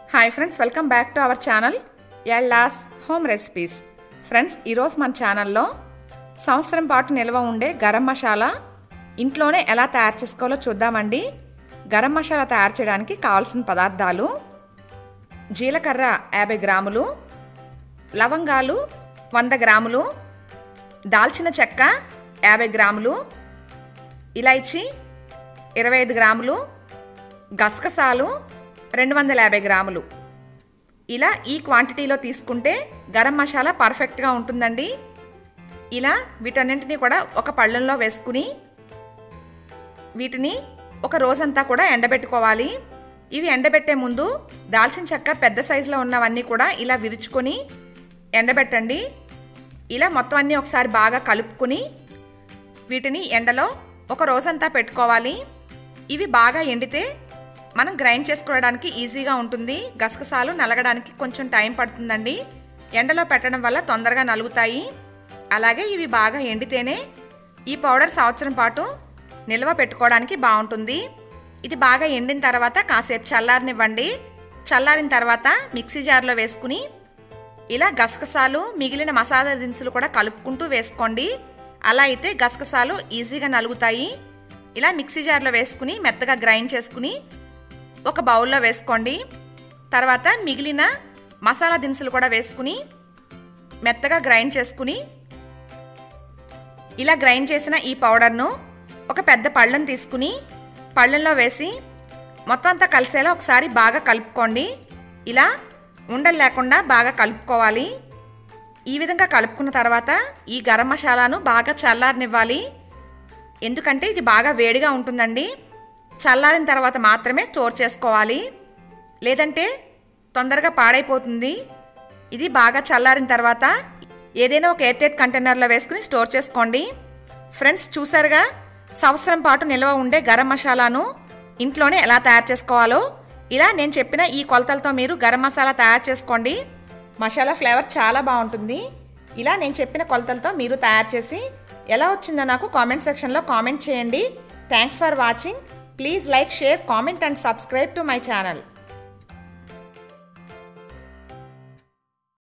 hi friends welcome back to our channel Ella's home recipes friends ఈరోజు మన ఛానల్లో సంవత్సరం పాటు నిల్వ ఉండే గరం మసాలా ఇంట్లోనే ఎలా తయారు చేసుకోవాలో చూద్దామండి గరం మసాలా తయారు చేయడానికి కావాల్సిన పదార్థాలు జీలకర్ర యాభై గ్రాములు లవంగాలు వంద గ్రాములు దాల్చిన చెక్క యాభై గ్రాములు ఇలైచి ఇరవై ఐదు గ్రాములు గసగసాలు రెండు వందల యాభై గ్రాములు ఇలా ఈ క్వాంటిటీలో తీసుకుంటే గరం మసాలా పర్ఫెక్ట్గా ఉంటుందండి ఇలా వీటన్నింటినీ కూడా ఒక పళ్ళెంలో వేసుకుని వీటిని ఒక రోజంతా కూడా ఎండబెట్టుకోవాలి ఇవి ఎండబెట్టే ముందు దాల్చిన చెక్క పెద్ద సైజులో ఉన్నవన్నీ కూడా ఇలా విరుచుకొని ఎండబెట్టండి ఇలా మొత్తం అన్నీ ఒకసారి బాగా కలుపుకొని వీటిని ఎండలో ఒక రోజంతా పెట్టుకోవాలి ఇవి బాగా ఎండితే మనం గ్రైండ్ చేసుకోవడానికి ఈజీగా ఉంటుంది గసగసాలు నలగడానికి కొంచెం టైం పడుతుందండి ఎండలో పెట్టడం వల్ల తొందరగా నలుగుతాయి అలాగే ఇవి బాగా ఎండితేనే ఈ పౌడర్ సంవత్సరం పాటు నిల్వ పెట్టుకోవడానికి బాగుంటుంది ఇది బాగా ఎండిన తర్వాత కాసేపు చల్లారనివ్వండి చల్లారిన తర్వాత మిక్సీ జార్లో వేసుకుని ఇలా గసగసాలు మిగిలిన మసాలా దినుసులు కూడా కలుపుకుంటూ వేసుకోండి అలా అయితే గసగసాలు ఈజీగా నలుగుతాయి ఇలా మిక్సీ జార్లో వేసుకుని మెత్తగా గ్రైండ్ చేసుకుని ఒక బౌల్లో వేసుకోండి తర్వాత మిగిలిన మసాలా దినుసులు కూడా వేసుకుని మెత్తగా గ్రైండ్ చేసుకుని ఇలా గ్రైండ్ చేసిన ఈ పౌడర్ను ఒక పెద్ద పళ్ళను తీసుకుని పళ్ళెంలో వేసి మొత్తం అంతా కలిసేలా ఒకసారి బాగా కలుపుకోండి ఇలా ఉండలు లేకుండా బాగా కలుపుకోవాలి ఈ విధంగా కలుపుకున్న తర్వాత ఈ గరం మసాలాను బాగా చల్లారనివ్వాలి ఎందుకంటే ఇది బాగా వేడిగా ఉంటుందండి చల్లారిన తర్వాత మాత్రమే స్టోర్ చేసుకోవాలి లేదంటే తొందరగా పాడైపోతుంది ఇది బాగా చల్లారిన తర్వాత ఏదైనా ఒక ఎయిర్టైట్ కంటైనర్లో వేసుకుని స్టోర్ చేసుకోండి ఫ్రెండ్స్ చూసారుగా సంవత్సరం పాటు నిల్వ ఉండే గరం మసాలాను ఇంట్లోనే ఎలా తయారు చేసుకోవాలో ఇలా నేను చెప్పిన ఈ కొలతలతో మీరు గరం మసాలా తయారు చేసుకోండి మసాలా ఫ్లేవర్ చాలా బాగుంటుంది ఇలా నేను చెప్పిన కొలతలతో మీరు తయారు చేసి ఎలా వచ్చిందో నాకు కామెంట్ సెక్షన్లో కామెంట్ చేయండి thanks for watching please like share comment and subscribe to my channel